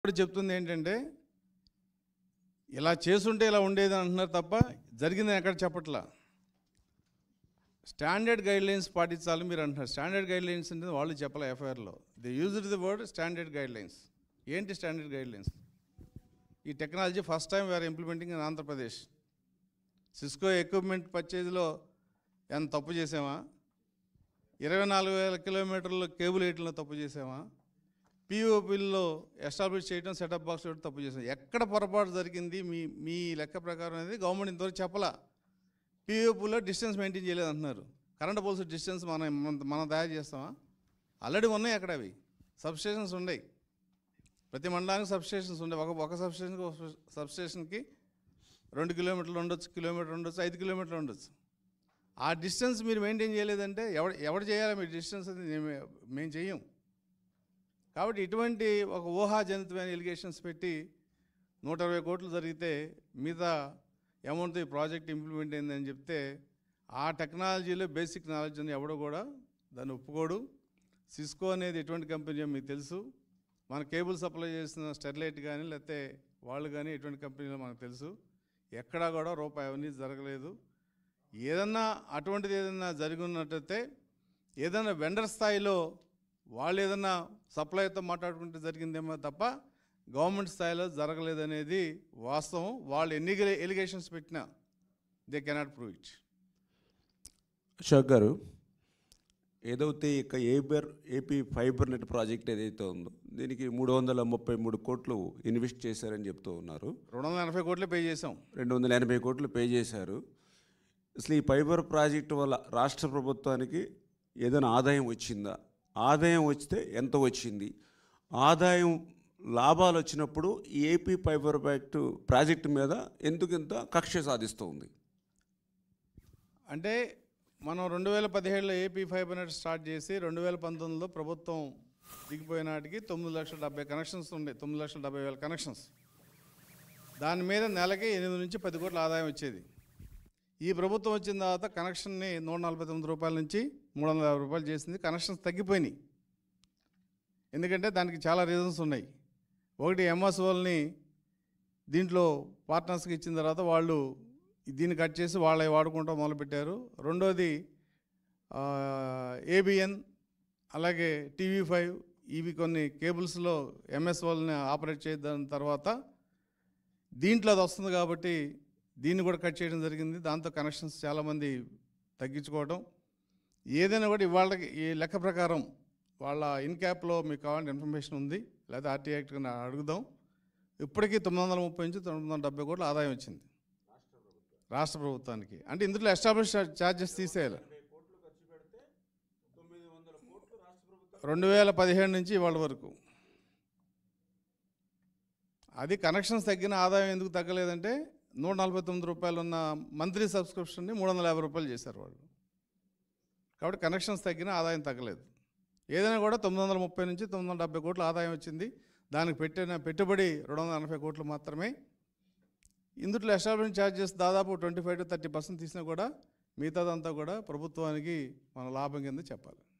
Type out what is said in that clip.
ఇప్పుడు చెప్తుంది ఏంటంటే ఇలా చేసుంటే ఇలా ఉండేది అంటున్నారు తప్ప జరిగిందని ఎక్కడ చెప్పట్లా స్టాండర్డ్ గైడ్ లైన్స్ పాటించాలి మీరు అంటున్నారు స్టాండర్డ్ గైడ్ లైన్స్ అంటే వాళ్ళు చెప్పలే ఎఫ్ఐఆర్లో the use the word standard guidelines ఏంటి స్టాండర్డ్ గైడ్ లైన్స్ ఈ technology first time where implementing in Andhra Pradesh Cisco equipment పర్చేజ్లో ఎంత తప్పు చేసామా ఇరవై నాలుగు వేల కిలోమీటర్ల కేబుల్ వేయటంలో తప్పు చేసామా పిఓపిల్లో ఎస్టాబ్లిష్ చేయడం సెటప్ బాక్స్ చేయడం తప్పు చేసాం ఎక్కడ పొరపాటు జరిగింది మీ మీ లెక్క ప్రకారం అనేది గవర్నమెంట్ ఇంతవరకు చెప్పలా పిఓపిలో డిస్టెన్స్ మెయింటైన్ చేయలేదు అంటున్నారు కరెంట్ పోల్స్ డిస్టెన్స్ మనం మన- మనం తయారు చేస్తామా ఆల్రెడీ ఉన్నాయి అక్కడ అవి సబ్స్టేషన్స్ ఉన్నాయి ప్రతి మండలానికి సబ్స్టేషన్స్ ఉన్నాయి ఒక ఒక సబ్స్టేషన్కి ఒక సబ్స్టేషన్కి రెండు కిలోమీటర్లు ఉండొచ్చు కిలోమీటర్ ఉండొచ్చు ఐదు కిలోమీటర్లు ఉండొచ్చు ఆ డిస్టెన్స్ మీరు మెయింటైన్ చేయలేదంటే ఎవడు ఎవడు చేయాలి మీ డిస్టెన్స్ అది మేము- మేము చెయ్యం కాబట్టి ఇటువంటి ఒక ఊహాజనితమైన ఎలిగేషన్స్ పెట్టి నూట ఇరవై కోట్లు జరిగితే మిగతా అమౌంట్ ఈ ప్రాజెక్ట్ ఇంప్లిమెంట్ అయిందని చెప్తే ఆ టెక్నాలజీలో బేసిక్ నాలెడ్జ్ అని ఎవడో కూడా దాన్ని ఒప్పుకోడు సిస్కో అనేది ఎటువంటి కంపెనీ మీకు తెలుసు మన కేబుల్ సప్లై చేసిన స్టెర్లైట్ కానీ లేకపోతే వాళ్ళు కానీ ఎటువంటి కంపెనీలో మనకు తెలుసు ఎక్కడా కూడా రూపాయి అవినీతి జరగలేదు ఏదన్నా అటువంటిది ఏదన్నా జరిగి ఉన్నట్టయితే ఏదైనా వెండర్ స్థాయిలో వాళ్ళు ఏదన్నా సప్లైతో మాట్లాడుకుంటే జరిగిందేమో తప్ప గవర్నమెంట్ స్థాయిలో జరగలేదనేది వాస్తవం వాళ్ళు ఎన్ని ఎలిగేషన్స్ పెట్టినా they cannot prove it Ashok గారు ఏదైతే ఇక ఏబర్ ఏపీ ఫైబర్ నెట్ ప్రాజెక్ట్ ఏదైతే ఉందో దీనికి మూడు వందల ముప్పై మూడు కోట్లు ఇన్వెస్ట్ చేశారని చెప్తూ ఉన్నారు రెండు వందల ఎనభై కోట్లే పే చేసాం రెండు వందల ఎనభై కోట్లు పే చేశారు అసలు ఈ ఫైబర్ ప్రాజెక్టు వల్ల రాష్ట్ర ప్రభుత్వానికి ఏదైనా ఆదాయం వచ్చిందా ఆదాయం వస్తే ఎంత వచ్చింది ఆదాయం లాభాలు వచ్చినప్పుడు ఈ ఏపీ ఫైబర్ బ్యాక్ట్ ప్రాజెక్టు మీద ఎందుకింత కక్ష సాధిస్తూ ఉంది అంటే మనం రెండు వేల పదిహేడులో ఏపీ ఫైబర్ నెట్ స్టార్ట్ చేసి రెండు వేల పంతొమ్మిదిలో ప్రభుత్వం దిగిపోయిన నాటికి తొమ్మిది లక్షల డెబ్బై కనెక్షన్స్ ఉండే తొమ్మిది లక్షల డెబ్బై వేల కనెక్షన్స్ దాని మీద నెలకి ఎనిమిది నుంచి పది కోట్ల ఆదాయం వచ్చేది ఈ ప్రభుత్వం వచ్చిన తర్వాత కనెక్షన్ని నూట నలభై తొమ్మిది రూపాయల నుంచి మూడు వందల యాభై రూపాయలు చేసింది కనెక్షన్స్ తగ్గిపోయినాయి ఎందుకంటే దానికి చాలా రీజన్స్ ఉన్నాయి ఒకటి ఎంఎస్ వాళ్ళని దీంట్లో పార్ట్నర్స్కి ఇచ్చిన తర్వాత వాళ్ళు దీన్ని కట్ చేసి వాళ్ళే వాడుకుంటూ మొదలుపెట్టారు రెండోది ఏబిఎన్ అలాగే టీవీ ఫైవ్ ఇవి కొన్ని కేబుల్స్లో ఎంఎస్ వాళ్ళని ఆపరేట్ చేద్దాం తర్వాత దీంట్లో అది వస్తుంది కాబట్టి దీన్ని కూడా కట్ చేయడం జరిగింది దాంతో కనెక్షన్స్ చాలామంది తగ్గించుకోవడం ఏదైనా కూడా ఇవాళకి ఈ లెక్క ప్రకారం వాళ్ళ ఇన్క్యాప్లో మీకు కావాలంటే ఇన్ఫర్మేషన్ ఉంది లేదా ఆర్టీ యాక్ట్ కింద అడుగుదాం ఇప్పటికీ తొమ్మిది వందల ముప్పై నుంచి తొమ్మిది వందల డెబ్బై కోట్ల ఆదాయం వచ్చింది రాష్ట్ర ప్రభుత్వానికి అంటే ఇందులో ఎస్టాబ్లిష్ ఛార్జెస్ తీసేయాలి రెండు వేల పదిహేడు నుంచి ఇవాళ వరకు అది కనెక్షన్స్ తగ్గిన ఆదాయం ఎందుకు తగ్గలేదంటే నూట నలభై తొమ్మిది రూపాయలు ఉన్న మంత్లీ సబ్స్క్రిప్షన్ని మూడు వందల యాభై రూపాయలు చేశారు వాళ్ళు కాబట్టి కనెక్షన్స్ తగ్గిన ఆదాయం తగ్గలేదు ఏదైనా కూడా తొమ్మిది వందల ముప్పై నుంచి తొమ్మిది వందల డెబ్బై కోట్ల ఆదాయం వచ్చింది దానికి పెట్టిన పెట్టుబడి రెండు వందల ఎనభై కోట్లు మాత్రమే ఇందులో ఎస్టాబ్లిష్ ఛార్జెస్ దాదాపు twenty five to thirty percent తీసినా కూడా మిగతాదంతా కూడా ప్రభుత్వానికి మన లాభం కింద చెప్పాలి